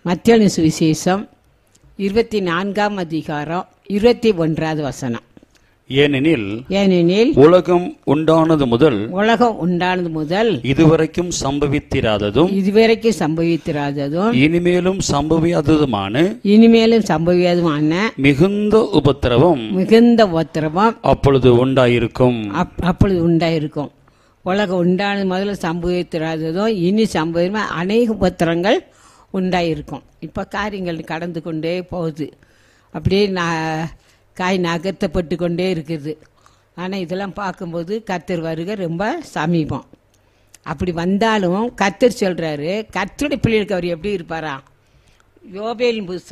மத்தியான சுவிசேஷம் இருபத்தி நான்காம் அதிகாரம் இருபத்தி ஒன்றாவது வசனம் ஏனெனில் ஏனெனில் உலகம் உண்டானது முதல் உலகம் உண்டானது முதல் இதுவரைக்கும் சம்பவித்திராததும் இதுவரைக்கும் சம்பவித்திராததும் இனிமேலும் சம்பவியாததுமான இனிமேலும் சம்பவியாததுமான மிகுந்த உபத்திரவம் மிகுந்த உத்தரவம் அப்பொழுது உண்டாயிருக்கும் அப் அப்பொழுது உண்டாயிருக்கும் உலகம் உண்டானது முதல்ல சம்பவித்திராததும் இனி சம்பவமா அநேக உபத்திரங்கள் உண்டாயிருக்கும் இப்போ காரியங்கள் கடந்து கொண்டே போகுது அப்படியே நான் காய் நகர்த்தப்பட்டு கொண்டே இருக்குது ஆனால் இதெல்லாம் பார்க்கும்போது கர்த்தர் வருகை ரொம்ப சமீபம் அப்படி வந்தாலும் கர்த்தர் சொல்கிறாரு கர்த்தருடைய பிள்ளைகளுக்கு அவர் எப்படி இருப்பாரா யோபேலின் புஸ்தகம்